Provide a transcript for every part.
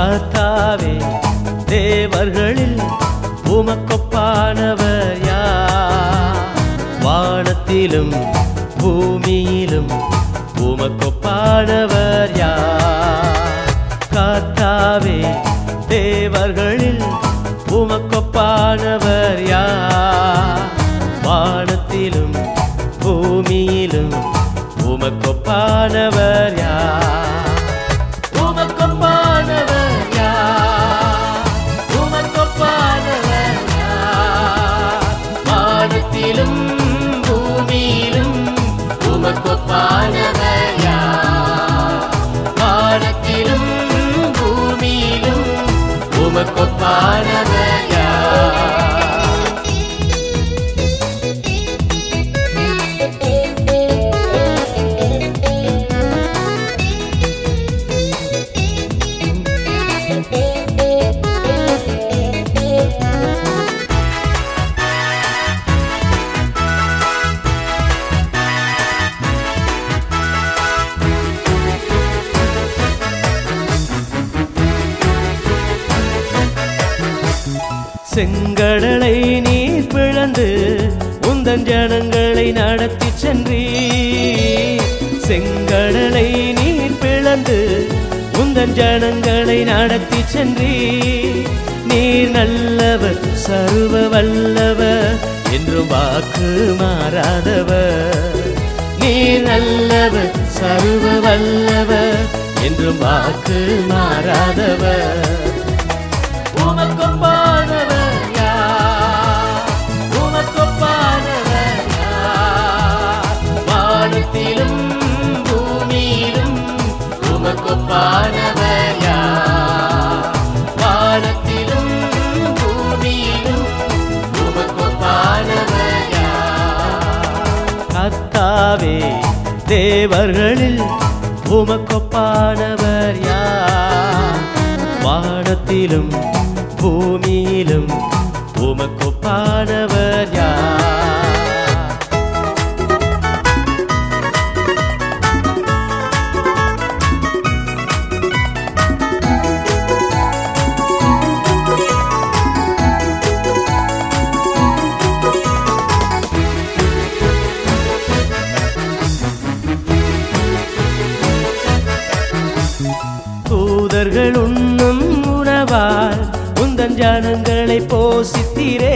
கர்த்தாவே தேவர்களில் உமக்கொப்பானவர் யார் வானத்திலும் பூமியிலும் உமக்கொப்பானவர் யார் கர்த்தாவே தேவர்களில் உமக்கொப்பானவர் யார் வானத்திலும் பூமியிலும் உமக்கொப்பானவர் யார் உமக்கொப்பானவர் யார் உமக்கொப்பானவர் யார் வானத்திலும் பூமியிலும் உமக்கொப்பானவர் யார் வானத்திலும் பூமியிலும் உமக்கொப்பானவர் யார் செங்கடலை நீர் பிளந்து உந்தன் ஜனங்களை நடத்தி சென்றீ செங்கடலை நீர் பிளந்து உந்தன் ஜனங்களை நடத்தி சென்றீ நீர் நல்லவர் சர்வ வல்லவர் என்றும் வாக்கு மாறாதவர் நீர் நல்லவர் சர்வ வல்லவர் என்றும் வாக்கு மாறாதவர் உமக்கொப்பானவர் யார் உமக்கொப்பானவர் யார் வானத்திலும் பூமியிலும் உமக்கொப்பானவர் யார் வானத்திலும் பூமியிலும் உமக்கொப்பானவர் யார் கர்த்தாவே தேவர்களில் உமக்கொப்பானவர் யார் வானத்திலும் பூமியிலும் உமக்கொப்பானவர் யார் தூதர்கள் உண்ணும் உணவால் உந்தன் ஜனங்களை போசித்திரே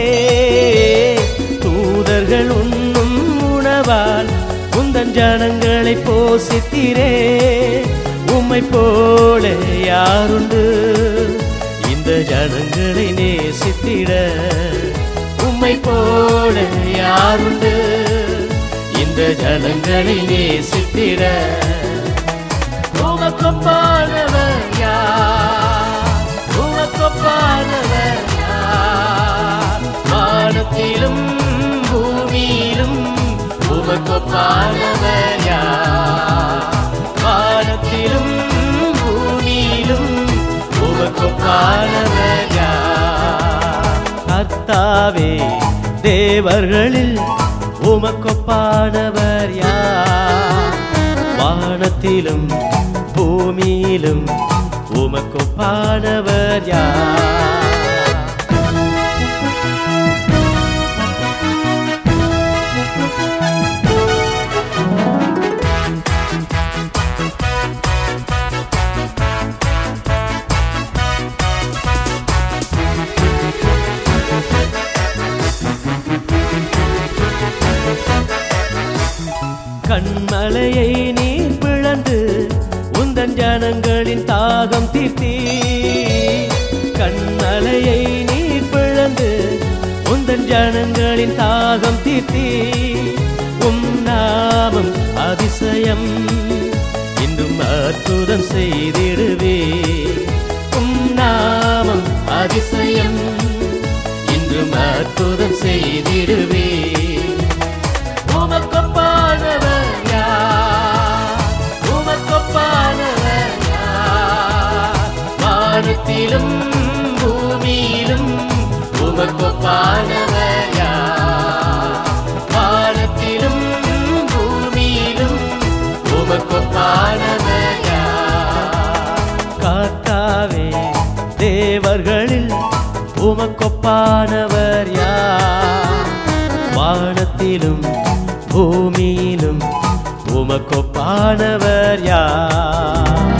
தூதர்கள் உண்ணும் உணவால் உந்தன் ஜனங்களை போசித்திரே உம்மை போல யாருண்டு இந்த ஜனங்களை நேசித்திட உம்மை போல யாருண்டு இந்த ஜனங்களை நேசித்திட உமக்கொப்பானவர் யார் உமக்கொப்பானவர் யார் வானத்திலும் பூமியிலும் உமக்கொப்பானவர் யார் வானத்திலும் பூமியிலும் உமக்கொப்பானவர் யார் கர்த்தாவே தேவர்களில் உமக்கொப்பானவர் யார் வானத்திலும் பூமியிலும் உமக்கொப்பானவர் யார் கண்மலையை நீர் பிளந்து உந்தன் ஜனங்களின் தாகம் தீர்த்தி கண்மலையை நீர் பிளந்து உந்தன் ஜனங்களின் தாகம் தீர்த்தி உம் நாமம் அதிசயம் இன்றும் அற்புதம் செய்திடுவே உம் நாமம் அதிசயம் இன்றும் அற்புதம் செய்திடுவே உமக்கொப்பானவர் யார் உமக்கொப்பானவர் யார் வானத்திலும் பூமியிலும் உமக்கொப்பானவர் யார் வானத்திலும் பூமியிலும் உமக்கொப்பானவர் யார் காத்தாவே உமக்கொப்பானவர் யார் வானத்திலும் பூமியிலும் உமக்கொப்பானவர் யார்